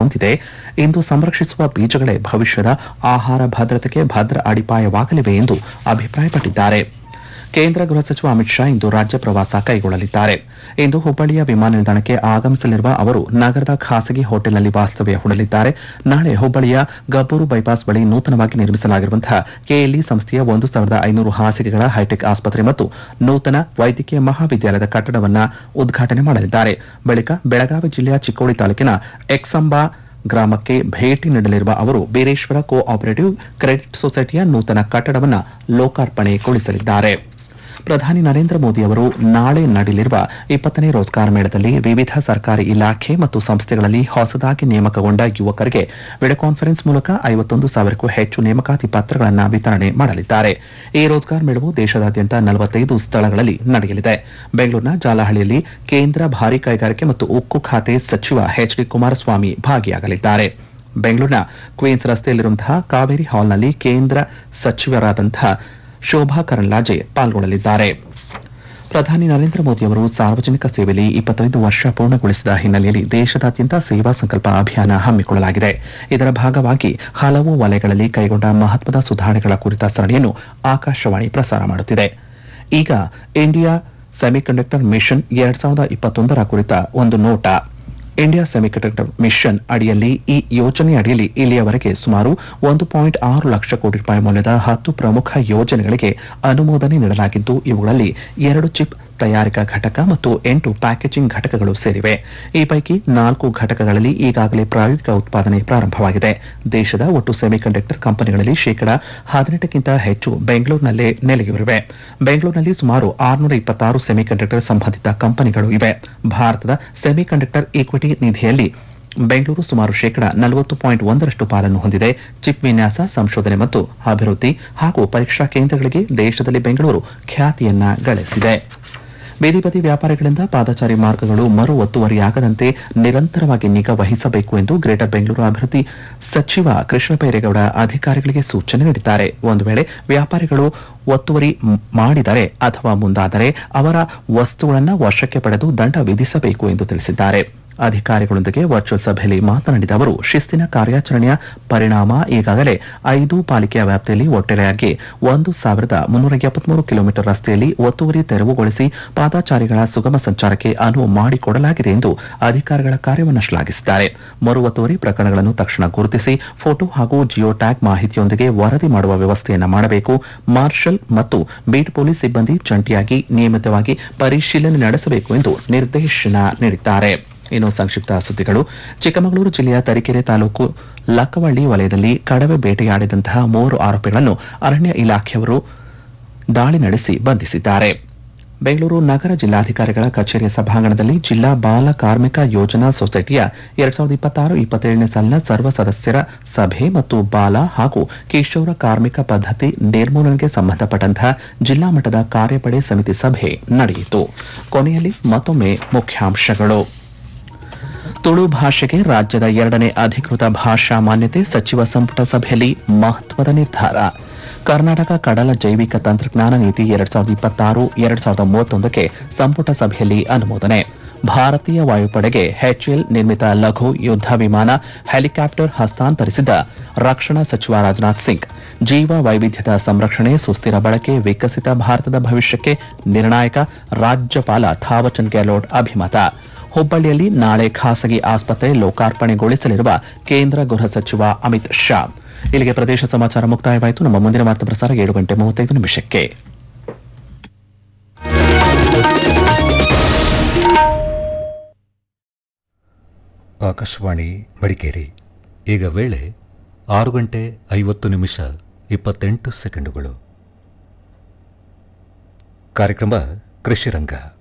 ಹೊಂದಿದೆ ಇಂದು ಸಂರಕ್ಷಿಸುವ ಬೀಜಗಳೇ ಭವಿಷ್ಯದ ಆಹಾರ ಭದ್ರತೆಗೆ ಭದ್ರ ಅಡಿಪಾಯವಾಗಲಿವೆ ಎಂದು ಅಭಿಪ್ರಾಯಪಟ್ಟಿದ್ದಾರೆ ಕೇಂದ್ರ ಗೃಹ ಸಚಿವ ಅಮಿತ್ ಶಾ ಇಂದು ರಾಜ್ಯ ಪ್ರವಾಸ ಕೈಗೊಳ್ಳಲಿದ್ದಾರೆ ಇಂದು ಹುಬ್ಬಳ್ಳಿಯ ವಿಮಾನ ನಿಲ್ದಾಣಕ್ಕೆ ಆಗಮಿಸಲಿರುವ ಅವರು ನಗರದ ಖಾಸಗಿ ಹೋಟೆಲ್ನಲ್ಲಿ ವಾಸ್ತವ್ಯ ಹೂಡಲಿದ್ದಾರೆ ನಾಳೆ ಹುಬ್ಬಳ್ಳಿಯ ಗಬ್ಬೂರು ಬೈಪಾಸ್ ಬಳಿ ನೂತನವಾಗಿ ನಿರ್ಮಿಸಲಾಗಿರುವಂತಹ ಕೆಎಲ್ಇ ಸಂಸ್ಥೆಯ ಒಂದು ಸಾವಿರದ ಐನೂರು ಹಾಸಿಗೆಗಳ ಹೈಟೆಕ್ ಆಸ್ಪತ್ರೆ ಮತ್ತು ನೂತನ ವೈದ್ಯಕೀಯ ಮಹಾವಿದ್ಯಾಲಯದ ಕಟ್ಟಡವನ್ನು ಉದ್ಘಾಟನೆ ಮಾಡಲಿದ್ದಾರೆ ಬಳಿಕ ಬೆಳಗಾವಿ ಜಿಲ್ಲೆಯ ಚಿಕ್ಕೋಡಿ ತಾಲೂಕಿನ ಎಕ್ಸಂಬಾ ಗ್ರಾಮಕ್ಕೆ ಭೇಟಿ ನೀಡಲಿರುವ ಅವರು ಬೀರೇಶ್ವರ ಕೋ ಆಪರೇಟಿವ್ ಕ್ರೆಡಿಟ್ ಸೊಸೈಟಿಯ ನೂತನ ಕಟ್ಟಡವನ್ನು ಲೋಕಾರ್ಪಣೆಗೊಳಿಸಲಿದ್ದಾರೆ ಪ್ರಧಾನಿ ನರೇಂದ್ರ ಮೋದಿ ಅವರು ನಾಳೆ ನಡೆಯಲಿರುವ ಇಪ್ಪತ್ತನೇ ರೋಜ್ಗಾರ್ ಮೇಳದಲ್ಲಿ ವಿವಿಧ ಸರ್ಕಾರಿ ಇಲಾಖೆ ಮತ್ತು ಸಂಸ್ಥೆಗಳಲ್ಲಿ ಹೊಸದಾಗಿ ನೇಮಕಗೊಂಡ ಯುವಕರಿಗೆ ವಿಡಿಯೋ ಕಾನ್ಫರೆನ್ಸ್ ಮೂಲಕ ಐವತ್ತೊಂದು ಸಾವಿರಕ್ಕೂ ಹೆಚ್ಚು ನೇಮಕಾತಿ ಪತ್ರಗಳನ್ನು ವಿತರಣೆ ಮಾಡಲಿದ್ದಾರೆ ಈ ರೋಜ್ಗಾರ್ ಮೇಳವು ದೇಶದಾದ್ಯಂತ ನಲವತ್ತೈದು ಸ್ಥಳಗಳಲ್ಲಿ ನಡೆಯಲಿದೆ ಬೆಂಗಳೂರಿನ ಜಾಲಹಳ್ಳಿಯಲ್ಲಿ ಕೇಂದ್ರ ಭಾರಿ ಕೈಗಾರಿಕೆ ಮತ್ತು ಉಕ್ಕು ಖಾತೆ ಸಚಿವ ಎಚ್ ಡಿ ಕುಮಾರಸ್ವಾಮಿ ಭಾಗಿಯಾಗಲಿದ್ದಾರೆ ಬೆಂಗಳೂರಿನ ಕ್ವೀನ್ಸ್ ರಸ್ತೆಯಲ್ಲಿರುವಂತಹ ಕಾವೇರಿ ಹಾಲ್ನಲ್ಲಿ ಕೇಂದ್ರ ಸಚಿವರಾದಂತಹ ಶೋಭಾ ಕರಂದ್ಲಾಜೆ ಪಾಲ್ಗೊಳ್ಳಲಿದ್ದಾರೆ ಪ್ರಧಾನಿ ನರೇಂದ್ರ ಮೋದಿ ಅವರು ಸಾರ್ವಜನಿಕ ಸೇವೆಯಲ್ಲಿ ಇಪ್ಪತ್ತೈದು ವರ್ಷ ಪೂರ್ಣಗೊಳಿಸಿದ ಹಿನ್ನೆಲೆಯಲ್ಲಿ ದೇಶದಾದ್ಯಂತ ಸೇವಾ ಸಂಕಲ್ಪ ಅಭಿಯಾನ ಹಮ್ಮಿಕೊಳ್ಳಲಾಗಿದೆ ಇದರ ಭಾಗವಾಗಿ ಹಲವು ವಲಯಗಳಲ್ಲಿ ಕೈಗೊಂಡ ಮಹತ್ವದ ಸುಧಾರಣೆಗಳ ಕುರಿತ ಸರಣಿಯನ್ನು ಆಕಾಶವಾಣಿ ಪ್ರಸಾರ ಮಾಡುತ್ತಿದೆ ಈಗ ಇಂಡಿಯಾ ಸೆಮಿಕಂಡಕ್ಟರ್ ಮಿಷನ್ ಎರಡ್ ಸಾವಿರದ ಇಪ್ಪತ್ತೊಂದರ ಕುರಿತ ಒಂದು ನೋಟ ಇಂಡಿಯಾ ಸೆಮಿಕಂಡಕ್ಟರ್ ಮಿಷನ್ ಅಡಿಯಲ್ಲಿ ಈ ಯೋಜನೆ ಅಡಿಯಲ್ಲಿ ಇಲ್ಲಿಯವರೆಗೆ ಸುಮಾರು ಒಂದು ಪಾಯಿಂಟ್ ಆರು ಲಕ್ಷ ಕೋಟಿ ರೂಪಾಯಿ ಮೌಲ್ಯದ ಹತ್ತು ಪ್ರಮುಖ ಯೋಜನೆಗಳಿಗೆ ಅನುಮೋದನೆ ನೀಡಲಾಗಿದ್ದು ಇವುಗಳಲ್ಲಿ ಎರಡು ಚಿಪ್ ತಯಾರಿಕಾ ಘಟಕ ಮತ್ತು ಎಂಟು ಪ್ಯಾಕೇಜಿಂಗ್ ಘಟಕಗಳು ಸೇರಿವೆ ಈ ಪೈಕಿ ನಾಲ್ಕು ಘಟಕಗಳಲ್ಲಿ ಈಗಾಗಲೇ ಪ್ರಾಯೋಗಿಕ ಉತ್ಪಾದನೆ ಪ್ರಾರಂಭವಾಗಿದೆ ದೇಶದ ಒಟ್ಟು ಸೆಮಿಕಂಡಕ್ಟರ್ ಕಂಪನಿಗಳಲ್ಲಿ ಶೇಕಡಾ ಹದಿನೆಂಟಕ್ಕಿಂತ ಹೆಚ್ಚು ಬೆಂಗಳೂರಿನಲ್ಲೇ ನೆಲೆಯೂರಿವೆ ಬೆಂಗಳೂರಿನಲ್ಲಿ ಸುಮಾರು ಆರುನೂರ ಇಪ್ಪತ್ತಾರು ಸೆಮಿಕಂಡಕ್ಟರ್ ಸಂಬಂಧಿತ ಕಂಪನಿಗಳು ಇವೆ ಭಾರತದ ಸೆಮಿಕಂಡಕ್ಟರ್ ಈಕ್ವಿಟಿ ನಿಧಿಯಲ್ಲಿ ಬೆಂಗಳೂರು ಸುಮಾರು ಶೇಕಡ ನಲವತ್ತು ಪಾಯಿಂಟ್ ಒಂದರಷ್ಟು ಪಾಲನ್ನು ಹೊಂದಿದೆ ಚಿಪ್ ವಿನ್ಯಾಸ ಸಂಶೋಧನೆ ಮತ್ತು ಅಭಿವೃದ್ಧಿ ಹಾಗೂ ಪರೀಕ್ಷಾ ಕೇಂದ್ರಗಳಿಗೆ ದೇಶದಲ್ಲಿ ಬೆಂಗಳೂರು ಖ್ಯಾತಿಯನ್ನ ಗಳಿಸಿದೆ ಬೀದಿ ಬದಿ ವ್ಯಾಪಾರಿಗಳಿಂದ ಪಾದಚಾರಿ ಮಾರ್ಗಗಳು ಮರು ಒತ್ತುವರಿಯಾಗದಂತೆ ನಿರಂತರವಾಗಿ ನಿಗಾ ವಹಿಸಬೇಕು ಎಂದು ಗ್ರೇಟರ್ ಬೆಂಗಳೂರು ಅಭಿವೃದ್ಧಿ ಸಚಿವ ಕೃಷ್ಣ ಬೈರೇಗೌಡ ಅಧಿಕಾರಿಗಳಿಗೆ ಸೂಚನೆ ನೀಡಿದ್ದಾರೆ ಒಂದು ವೇಳೆ ವ್ಯಾಪಾರಿಗಳು ಒತ್ತುವರಿ ಮ್- ಮಾಡಿದರೆ ಅಥವಾ ಮುಂದಾದರೆ ಅವರ ವಸ್ತುಗಳನ್ನು ವಶಕ್ಕೆ ಪಡೆದು ದಂಡ ವಿಧಿಸಬೇಕು ಎಂದು ತಿಳಿಸಿದ್ದಾರೆ ಅಧಿಕಾರಿಗಳೊಂದಿಗೆ ವರ್ಚುವಲ್ ಸಭೆಯಲ್ಲಿ ಮಾತನಾಡಿದ ಅವರು ಶಿಸ್ತಿನ ಕಾರ್ಯಾಚರಣೆಯ ಪರಿಣಾಮ ಈಗಾಗಲೇ ಐದು ಪಾಲಿಕೆಯ ವ್ಯಾಪ್ತಿಯಲ್ಲಿ ಒಟ್ಟಾರೆಯಾಗಿ ಒಂದು ಸಾವಿರದ ಮುನ್ನೂರ ಎಪ್ಪತ್ಮೂರು ಕಿಲೋಮೀಟರ್ ರಸ್ತೆಯಲ್ಲಿ ಒತ್ತುವರಿ ತೆರವುಗೊಳಿಸಿ ಪಾದಾಚಾರಿಗಳ ಸುಗಮ ಸಂಚಾರಕ್ಕೆ ಅನುವು ಮಾಡಿಕೊಡಲಾಗಿದೆ ಎಂದು ಅಧಿಕಾರಿಗಳ ಕಾರ್ಯವನ್ನು ಶ್ಲಾಘಿಸಿದ್ದಾರೆ ಮರು ಒತ್ತುವರಿ ಪ್ರಕರಣಗಳನ್ನು ತಕ್ಷಣ ಗುರುತಿಸಿ ಫೋಟೋ ಹಾಗೂ ಜಿಯೋ ಟ್ಯಾಗ್ ಮಾಹಿತಿಯೊಂದಿಗೆ ವರದಿ ಮಾಡುವ ವ್ಯವಸ್ಥೆಯನ್ನ ಮಾಡಬೇಕು ಮಾರ್ಷಲ್ ಮತ್ತು ಬೀಟ್ ಪೊಲೀಸ್ ಸಿಬ್ಬಂದಿ ಜಂಟಿಯಾಗಿ ನಿಯಮಿತವಾಗಿ ಪರಿಶೀಲನೆ ನಡೆಸಬೇಕು ಎಂದು ನಿರ್ದೇಶನ ನೀಡಿದ್ದಾರೆ ಇನ್ನು ಸಂಕ್ಷಿಪ್ತ ಸುದ್ದಿಗಳು ಚಿಕ್ಕಮಗಳೂರು ಜಿಲ್ಲೆಯ ತರೀಕೆರೆ ತಾಲೂಕು ಲಕ್ಕವಳ್ಳಿ ವಲಯದಲ್ಲಿ ಕಡವೆ ಬೇಟೆಯಾಡಿದಂತಹ ಮೂವರು ಆರೋಪಿಗಳನ್ನು ಅರಣ್ಯ ಇಲಾಖೆಯವರು ದಾಳಿ ನಡೆಸಿ ಬಂಧಿಸಿದ್ದಾರೆ ಬೆಂಗಳೂರು ನಗರ ಜಿಲ್ಲಾಧಿಕಾರಿಗಳ ಕಚೇರಿಯ ಸಭಾಂಗಣದಲ್ಲಿ ಜಿಲ್ಲಾ ಬಾಲ ಕಾರ್ಮಿಕ ಯೋಜನಾ ಸೊಸೈಟಿಯ ಎರಡ್ ಸಾವಿರದ ಇಪ್ಪತ್ತಾರು ಇಪ್ಪತ್ತೇಳನೇ ಸಾಲಿನ ಸರ್ವ ಸದಸ್ಯರ ಸಭೆ ಮತ್ತು ಬಾಲ ಹಾಗೂ ಕಿಶೋರ ಕಾರ್ಮಿಕ ಪದ್ಧತಿ ನಿರ್ಮೂಲನೆಗೆ ಸಂಬಂಧಪಟ್ಟಂತಹ ಜಿಲ್ಲಾ ಮಟ್ಟದ ಕಾರ್ಯಪಡೆ ಸಮಿತಿ ಸಭೆ ನಡೆಯಿತು ಕೊನೆಯಲ್ಲಿ ಮತ್ತೊಮ್ಮೆ ಮುಖ್ಯಾಂಶಗಳು ತುಳು ಭಾಷೆಗೆ ರಾಜ್ಯದ ಎರಡನೇ ಅಧಿಕೃತ ಭಾಷಾ ಮಾನ್ಯತೆ ಸಚಿವ ಸಂಪುಟ ಸಭೆಯಲ್ಲಿ ಮಹತ್ವದ ನಿರ್ಧಾರ ಕರ್ನಾಟಕ ಕಡಲ ಜೈವಿಕ ತಂತ್ರಜ್ಞಾನ ನೀತಿ ಎರಡ್ ಸಾವಿರದ ಇಪ್ಪತ್ತಾರು ಎರಡ್ ಸಾವಿರದ ಮೂವತ್ತೊಂದಕ್ಕೆ ಸಂಪುಟ ಸಭೆಯಲ್ಲಿ ಅನುಮೋದನೆ ಭಾರತೀಯ ವಾಯುಪಡೆಗೆ ಎಚ್ಎಲ್ ನಿರ್ಮಿತ ಲಘು ಯುದ್ಧ ವಿಮಾನ ಹೆಲಿಕಾಪ್ಟರ್ ಹಸ್ತಾಂತರಿಸಿದ ರಕ್ಷಣಾ ಸಚಿವ ರಾಜನಾಥ್ ಸಿಂಗ್ ಜೀವ ವೈವಿಧ್ಯದ ಸಂರಕ್ಷಣೆ ಸುಸ್ಥಿರ ಬಳಕೆ ವಿಕಸಿತ ಭಾರತದ ಭವಿಷ್ಯಕ್ಕೆ ನಿರ್ಣಾಯಕ ರಾಜ್ಯಪಾಲ ಥಾವರ್ಚಂದ್ ಗೆಹ್ಲೋಟ್ ಅಭಿಮತ ಹುಬ್ಬಳ್ಳಿಯಲ್ಲಿ ನಾಳೆ ಖಾಸಗಿ ಆಸ್ಪತ್ರೆ ಲೋಕಾರ್ಪಣೆಗೊಳಿಸಲಿರುವ ಕೇಂದ್ರ ಗೃಹ ಸಚಿವ ಅಮಿತ್ ಶಾ ಇಲ್ಲಿಗೆ ಪ್ರದೇಶ ಸಮಾಚಾರ ಮುಕ್ತಾಯವಾಯಿತು ನಮ್ಮ ಮುಂದಿನ ವಾರ್ತಾ ಪ್ರಸಾರ ಏಳು ಗಂಟೆ ಮೂವತ್ತೈದು ನಿಮಿಷಕ್ಕೆ ಆಕಾಶವಾಣಿ ಮಡಿಕೇರಿ ಈಗ ವೇಳೆ ಆರು ಗಂಟೆ ಐವತ್ತು ನಿಮಿಷ ಇಪ್ಪತ್ತೆಂಟು ಸೆಕೆಂಡುಗಳು ಕಾರ್ಯಕ್ರಮ ಕೃಷಿರಂಗ